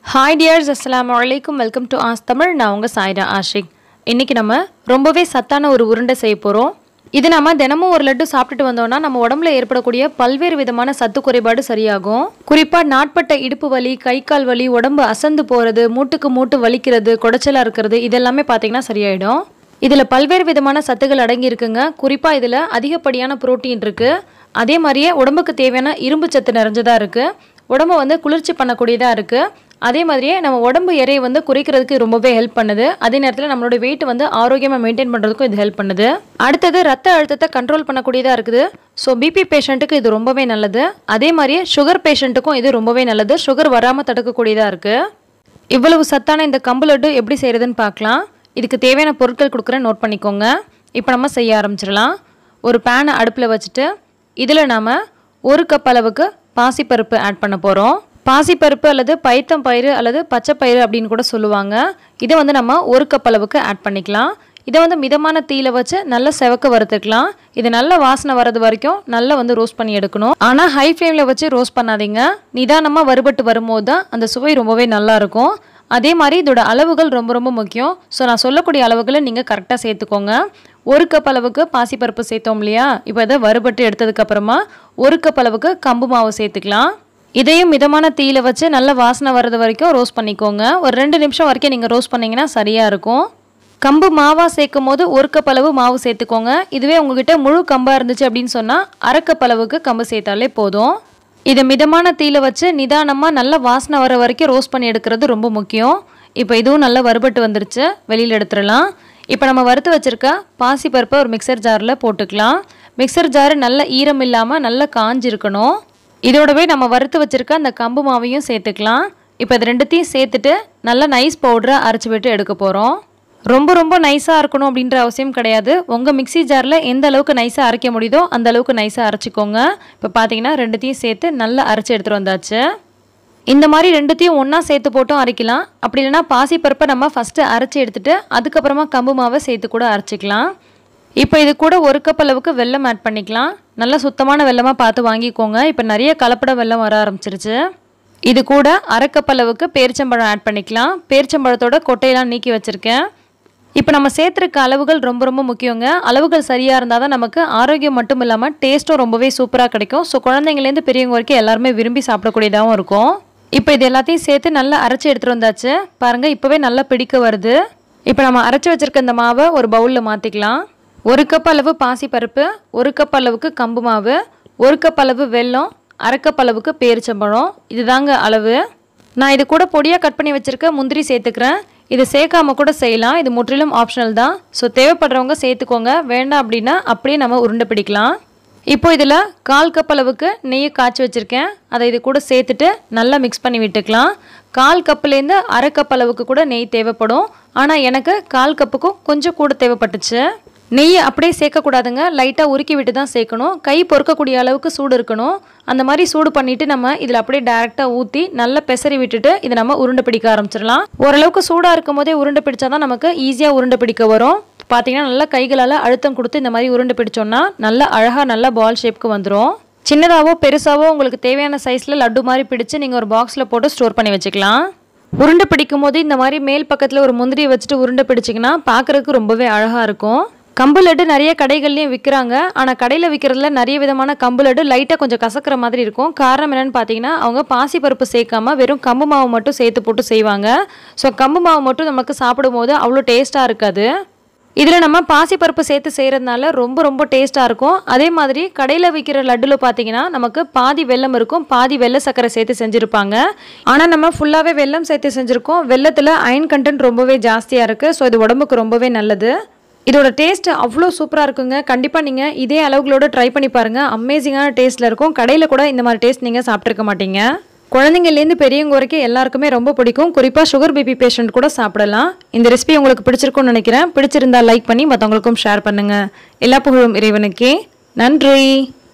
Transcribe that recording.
hi tears அஸ்ஸலாமு அலைக்கும் welcome to as Tamil நான் உங்கள் சாய்ரா ஆஷிக் இன்றைக்கி நம்ம ரொம்பவே சத்தான ஒரு உருண்டை செய்ய போகிறோம் இது நம்ம தினமும் ஒரு லட்டு சாப்பிட்டுட்டு வந்தோம்னா நம்ம உடம்புல ஏற்படக்கூடிய பல்வேறு விதமான சத்து குறைபாடு சரியாகும் குறிப்பாக நாட்பட்ட இடுப்பு வலி கை கால் வலி உடம்பு அசந்து போகிறது மூட்டுக்கு மூட்டு வலிக்கிறது குடைச்சலாக இருக்கிறது இதெல்லாமே பார்த்தீங்கன்னா சரியாயிடும் இதில் பல்வேறு விதமான சத்துக்கள் அடங்கி இருக்குங்க குறிப்பாக இதில் அதிகப்படியான புரோட்டீன் இருக்குது அதே மாதிரியே உடம்புக்கு தேவையான இரும்பு சத்து நிறைஞ்சதாக இருக்குது உடம்பை வந்து குளிர்ச்சி பண்ணக்கூடியதாக இருக்குது அதே மாதிரியே நம்ம உடம்பு எடையை வந்து குறைக்கிறதுக்கு ரொம்பவே ஹெல்ப் பண்ணுது அதே நேரத்தில் நம்மளோட வெயிட் வந்து ஆரோக்கியமாக மெயின்டைன் பண்ணுறதுக்கும் இது ஹெல்ப் பண்ணுது அடுத்தது ரத்த அழுத்தத்தை கண்ட்ரோல் பண்ணக்கூடியதாக இருக்குது ஸோ பிபி பேஷண்ட்டுக்கு இது ரொம்பவே நல்லது அதே மாதிரியே சுகர் பேஷண்ட்டுக்கும் இது ரொம்பவே நல்லது சுகர் வராமல் தடுக்கக்கூடியதாக இருக்குது இவ்வளவு சத்தான இந்த கம்பு லட்டு எப்படி செய்கிறதுன்னு பார்க்கலாம் இதுக்கு தேவையான பொருட்கள் கொடுக்குறேன் நோட் பண்ணிக்கோங்க இப்போ நம்ம செய்ய ஆரம்பிச்சிடலாம் ஒரு பேனை அடுப்பில் வச்சுட்டு இதில் நாம் ஒரு கப் அளவுக்கு பாசிப்பருப்பு ஆட் பண்ண போகிறோம் பாசிப்பருப்பு அல்லது பைத்தம் பயிறு அல்லது பச்சை பயிறு அப்படின்னு கூட சொல்லுவாங்க இதை வந்து நம்ம ஒரு கப் அளவுக்கு ஆட் பண்ணிக்கலாம் இதை வந்து மிதமான தீயில வச்சு நல்லா செவக்க வறுத்துக்கலாம் இது நல்ல வாசனை வர்றது வரைக்கும் நல்லா வந்து ரோஸ்ட் பண்ணி எடுக்கணும் ஆனால் ஹை ஃப்ளேமில் வச்சு ரோஸ்ட் பண்ணாதீங்க நிதானமாக வறுபட்டு வரும்போது தான் அந்த சுவை ரொம்பவே நல்லா இருக்கும் அதே மாதிரி இதோட அளவுகள் ரொம்ப ரொம்ப முக்கியம் ஸோ நான் சொல்லக்கூடிய அளவுகளை நீங்கள் கரெக்டாக சேர்த்துக்கோங்க ஒரு கப் அளவுக்கு பாசிப்பருப்பு சேர்த்தோம் இல்லையா இப்போ இதை வறுபட்டு எடுத்ததுக்கப்புறமா ஒரு கப் அளவுக்கு கம்பு மாவு சேர்த்துக்கலாம் இதையும் மிதமான தீயில வச்சு நல்ல வாசனை வர்றது வரைக்கும் ரோஸ்ட் பண்ணிக்கோங்க ஒரு ரெண்டு நிமிஷம் வரைக்கும் நீங்கள் ரோஸ்ட் பண்ணிங்கன்னா சரியாக இருக்கும் கம்பு மாவாக சேர்க்கும் போது ஒரு கப் அளவு மாவு சேர்த்துக்கோங்க இதுவே உங்ககிட்ட முழு கம்பாக இருந்துச்சு அப்படின்னு சொன்னால் அரை கப் அளவுக்கு கம்பு சேர்த்தாலே போதும் இதை மிதமான தீயில வச்சு நிதானமாக நல்ல வாசனை வர வரைக்கும் ரோஸ்ட் பண்ணி எடுக்கிறது ரொம்ப முக்கியம் இப்போ இதுவும் நல்லா வறுபட்டு வந்துருச்சு வெளியில் எடுத்துடலாம் இப்போ நம்ம வறுத்து வச்சுருக்க பாசி பருப்பை ஒரு மிக்சர் ஜாரில் போட்டுக்கலாம் மிக்சர் ஜாரு நல்ல ஈரம் இல்லாமல் நல்லா காஞ்சிருக்கணும் இதோடவே நம்ம வறுத்து வச்சுருக்க அந்த கம்பு மாவையும் சேர்த்துக்கலாம் இப்போ இது ரெண்டுத்தையும் சேர்த்துட்டு நல்லா நைஸ் பவுடரை அரைச்சி விட்டு எடுக்க போகிறோம் ரொம்ப ரொம்ப நைஸாக இருக்கணும் அப்படின்ற அவசியம் கிடையாது உங்கள் மிக்ஸி ஜாரில் எந்த அளவுக்கு நைஸாக அரைக்க முடியுதோ அந்த அளவுக்கு நைஸாக அரைச்சிக்கோங்க இப்போ பார்த்தீங்கன்னா ரெண்டுத்தையும் சேர்த்து நல்லா அரைச்சி எடுத்துகிட்டு வந்தாச்சு இந்த மாதிரி ரெண்டுத்தையும் ஒன்றா சேர்த்து போட்டும் அரைக்கலாம் அப்படி இல்லைனா பாசிப்பருப்பை நம்ம ஃபஸ்ட்டு அரைச்சி எடுத்துகிட்டு அதுக்கப்புறமா கம்பு மாவை சேர்த்து கூட அரைச்சிக்கலாம் இப்போ இது கூட ஒரு கப் அளவுக்கு வெல்லம் ஆட் பண்ணிக்கலாம் நல்ல சுத்தமான வெல்லமாக பார்த்து வாங்கிக்கோங்க இப்போ நிறைய கலப்பட வெல்லம் வர ஆரம்பிச்சிருச்சு இது கூட அரை கப் அளவுக்கு பேரிச்சம்பழம் ஆட் பண்ணிக்கலாம் பேரிச்சம்பழத்தோட கொட்டையெல்லாம் நீக்கி வச்சுருக்கேன் இப்போ நம்ம சேர்த்துருக்க அளவுகள் ரொம்ப ரொம்ப முக்கியங்க அளவுகள் சரியாக இருந்தால் தான் நமக்கு ஆரோக்கியம் மட்டும் இல்லாமல் டேஸ்ட்டும் ரொம்பவே சூப்பராக கிடைக்கும் ஸோ குழந்தைங்கலேருந்து பெரியவங்க வரைக்கும் எல்லாருமே விரும்பி சாப்பிடக்கூடியதாகவும் இருக்கும் இப்போ இது எல்லாத்தையும் சேர்த்து நல்லா அரைச்சி எடுத்துகிட்டு வந்தாச்சு பாருங்கள் இப்போவே நல்லா பிடிக்க வருது இப்போ நம்ம அரைச்சி வச்சுருக்க இந்த மாவை ஒரு பவுலில் மாற்றிக்கலாம் ஒரு கப் அளவு பாசிப்பருப்பு ஒரு கப் அளவுக்கு கம்பு மாவு ஒரு கப் அளவு வெல்லம் அரை கப் அளவுக்கு பேரிச்சம்பழம் இதுதாங்க அளவு நான் இது கூட பொடியாக கட் பண்ணி வச்சுருக்க முந்திரி சேர்த்துக்கிறேன் இது சேர்க்காம கூட செய்யலாம் இது முற்றிலும் ஆப்ஷனல் தான் ஸோ தேவைப்படுறவங்க சேர்த்துக்கோங்க வேண்டாம் அப்படின்னா அப்படியே நம்ம உருண்டை பிடிக்கலாம் இப்போ இதில் கால் கப் அளவுக்கு நெய்யை காய்ச்சி வச்சுருக்கேன் அதை இது கூட சேர்த்துட்டு நல்லா மிக்ஸ் பண்ணி விட்டுக்கலாம் கால் கப்புலேருந்து அரை கப் அளவுக்கு கூட நெய் தேவைப்படும் ஆனால் எனக்கு கால் கப்புக்கும் கொஞ்சம் கூட தேவைப்பட்டுச்சு நெய்யை அப்படியே சேர்க்கக்கூடாதுங்க லைட்டாக உருக்கி விட்டு தான் சேர்க்கணும் கை பொறுக்கக்கூடிய அளவுக்கு சூடு இருக்கணும் அந்த மாதிரி சூடு பண்ணிவிட்டு நம்ம இதில் அப்படியே டேரெக்டாக ஊற்றி நல்லா பெசரி விட்டுட்டு இதை நம்ம உருண்டை பிடிக்க ஆரம்பிச்சிடலாம் ஓரளவுக்கு சூடாக இருக்கும் போதே உருண்டை பிடிச்சா தான் நமக்கு ஈஸியாக உருண்டை பிடிக்க வரும் பார்த்தீங்கன்னா நல்லா கைகளால் அழுத்தம் கொடுத்து இந்த மாதிரி உருண்டை பிடிச்சோன்னா நல்லா அழகாக நல்லா பால் ஷேப்க்கு வந்துடும் சின்னதாவோ பெருசாவோ உங்களுக்கு தேவையான சைஸில் லட்டு மாதிரி பிடிச்சு நீங்கள் ஒரு பாக்ஸில் போட்டு ஸ்டோர் பண்ணி வச்சுக்கலாம் உருண்டை பிடிக்கும் போது இந்த மாதிரி மேல் பக்கத்தில் ஒரு முந்திரியை வச்சுட்டு உருண்டை பிடிச்சிங்கன்னா பார்க்குறதுக்கு ரொம்பவே அழகாக இருக்கும் கம்பு லட்டு நிறைய கடைகள்லையும் விற்கிறாங்க ஆனால் கடையில் விற்கிறதுல நிறைய விதமான கம்பு லட்டு லைட்டாக கொஞ்சம் கசக்கிற மாதிரி இருக்கும் காரணம் என்னென்னு பார்த்தீங்கன்னா அவங்க பாசி பருப்பு சேர்க்காம வெறும் கம்பு மாவு மட்டும் சேர்த்து போட்டு செய்வாங்க ஸோ கம்பு மாவு மட்டும் நமக்கு சாப்பிடும்போது அவ்வளோ டேஸ்ட்டாக இருக்காது இதில் நம்ம பாசிப்பருப்பு சேர்த்து செய்கிறதுனால ரொம்ப ரொம்ப டேஸ்ட்டாக இருக்கும் அதே மாதிரி கடையில் விற்கிற லட்டில் பார்த்தீங்கன்னா நமக்கு பாதி வெல்லம் இருக்கும் பாதி வெள்ளை சர்க்கரை சேர்த்து செஞ்சுருப்பாங்க ஆனால் நம்ம ஃபுல்லாகவே வெல்லம் சேர்த்து செஞ்சுருக்கோம் வெள்ளத்தில் அயன் கண்டென்ட் ரொம்பவே ஜாஸ்தியாக இருக்குது ஸோ இது உடம்புக்கு ரொம்பவே நல்லது இதோட டேஸ்ட் அவ்வளோ சூப்பராக இருக்குங்க கண்டிப்பாக நீங்கள் இதே அளவுகளோட ட்ரை பண்ணி பாருங்கள் அமேசிங்கான டேஸ்ட்டில் இருக்கும் கடையில் கூட இந்த மாதிரி டேஸ்ட் நீங்கள் சாப்பிட்ருக்க மாட்டீங்க குழந்தைங்கள்லேருந்து பெரியவங்க வரைக்கும் எல்லாருக்குமே ரொம்ப பிடிக்கும் குறிப்பாக சுகர் பேபி பேஷண்ட் கூட சாப்பிடலாம் இந்த ரெசிபி உங்களுக்கு பிடிச்சிருக்கும்னு நினைக்கிறேன் பிடிச்சிருந்தா லைக் பண்ணி மற்றவங்களுக்கும் ஷேர் பண்ணுங்கள் எல்லா புகழும் இறைவனுக்கே நன்றி